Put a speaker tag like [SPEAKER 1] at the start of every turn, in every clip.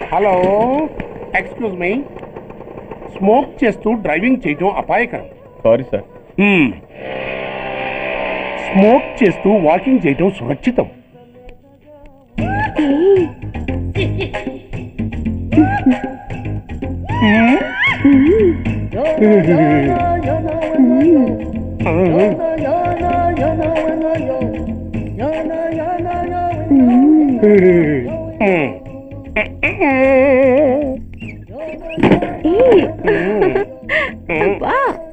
[SPEAKER 1] Hello excuse me smoke చేస్తూ driving చేయటం అపాయకరం
[SPEAKER 2] సారీ సార్
[SPEAKER 1] హ్మ్. స్మోక్ చేస్తూ వాకింగ్ చేయటం సురక్షితం
[SPEAKER 3] అబ్బా.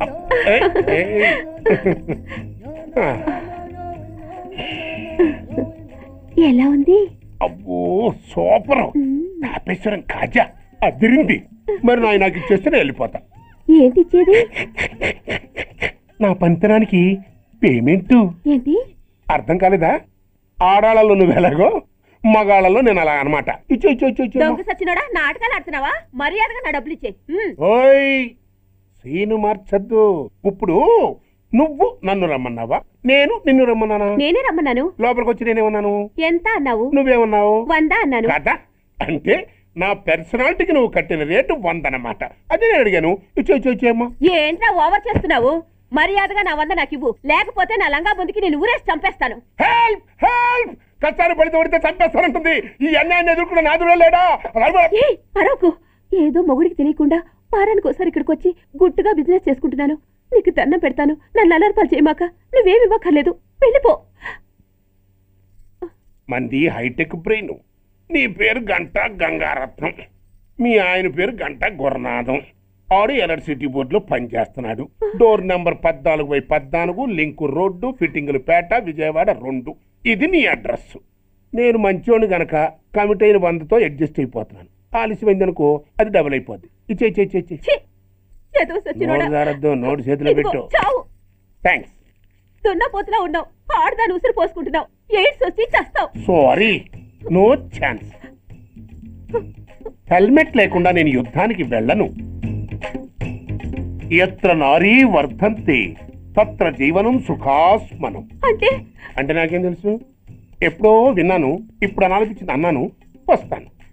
[SPEAKER 3] ఎలా ఉంది
[SPEAKER 1] అబ్బో సూపర్ తాపేశ్వరం కాజా అదిరింది మరి నాయ నాకు ఇచ్చేస్తే నేను వెళ్ళిపోతా
[SPEAKER 3] ఏంటి ఇచ్చేది
[SPEAKER 1] నా పంతనానికి పేమెంట్
[SPEAKER 3] ఏంటి
[SPEAKER 1] అర్థం కాలేదా ఆడాళ్ళలో నువ్వు ఎలాగో మగాళ్ళలో నేను అలా అనమాట ఇచ్చు ఇచ్చు ఇచ్చు ఇచ్చు
[SPEAKER 3] దొంగ సచ్చినోడా నాటకాలు ఆడుతున్నావా మర్యాదగా నా డబ్బులు ఇచ్చే
[SPEAKER 1] ఓయ్ సీను మార్చద్దు ఇప్పుడు నువ్వు నన్ను రమ్మన్నావా నేను నిన్ను రమ్మన్నానా
[SPEAKER 3] నేనే రమ్మన్నాను
[SPEAKER 1] లోపలికి వచ్చి నేనేమన్నాను
[SPEAKER 3] ఎంత అన్నావు
[SPEAKER 1] నువ్వేమన్నావు
[SPEAKER 3] వంద అన్నాను
[SPEAKER 1] కదా అంటే నా పర్సనాలిటీకి నువ్వు కట్టిన రేటు వంద అన్నమాట అదే నేను అడిగాను ఇచ్చు ఇచ్చు ఇచ్చేమ్మా
[SPEAKER 3] ఏంట్రా ఓవర్ చేస్తున్నావు మర్యాదగా నా వంద నాకు ఇవ్వు లేకపోతే నా లంగా బొందికి నేను ఊరేసి చంపేస్తాను
[SPEAKER 1] హెల్ప్ హెల్ప్ కష్టాలు పడితే పడితే చంపేస్తానంటుంది ఈ అన్యాయాన్ని ఎదుర్కొన్న నాదుడే లేడా అలా-
[SPEAKER 3] ఏయ్ అరవకు ఏదో మొగుడికి తెలియకుండా వారానికి ఒకసారి ఇక్కడికి వచ్చి గుట్టుగా బిజినెస్ చేసుకుంటున్నాను నీకు దండం పెడతాను నన్ను అలర్పాలు చేయమాక నువ్వేమి ఇవ్వక్కర్లేదు వెళ్ళిపో
[SPEAKER 1] మంది హైటెక్ బ్రెయిన్ నీ పేరు గంట గంగారత్నం మీ ఆయన పేరు గంట గురనాథం ఆడు ఎలక్ట్రిసిటీ బోర్డులో పనిచేస్తున్నాడు డోర్ నెంబర్ పద్నాలుగు బై పద్నాలుగు లింకు రోడ్డు ఫిట్టింగులు పేట విజయవాడ రెండు ఇది నీ అడ్రస్ నేను మంచోని గనక కమిట్ అయిన వందతో అడ్జస్ట్ అయిపోతున్నాను ఆలస్యమైంది అనుకో అది డబుల్ అయిపోద్ది ఇచ్చే ఇచ్చే ఇచ్చే ఇచ్చే
[SPEAKER 3] ఛీ! ఎదవ సచ్చినోడా.
[SPEAKER 1] నోరు జారద్దు నోటు చేతిలో
[SPEAKER 3] ఇదిగో,
[SPEAKER 1] పెట్టు
[SPEAKER 3] చావు
[SPEAKER 1] థ్యాంక్స్
[SPEAKER 3] దున్నపోతులా ఉన్నావు ఆడదాని ఉసురు పోసుకుంటున్నావు ఎయిడ్స్ వచ్చి చస్తావు
[SPEAKER 1] సారీ నో ఛాన్స్ హెల్మెట్ లేకుండా నేను యుద్ధానికి వెళ్ళను ఎత్ర నారీ వర్ధంతి తత్ర జీవనం సుఖాస్మనం
[SPEAKER 3] అంటే
[SPEAKER 1] అంటే నాకేం తెలుసు ఎప్పుడో విన్నాను ఇప్పుడు అనాలనిపించింది అన్నాను వస్తాను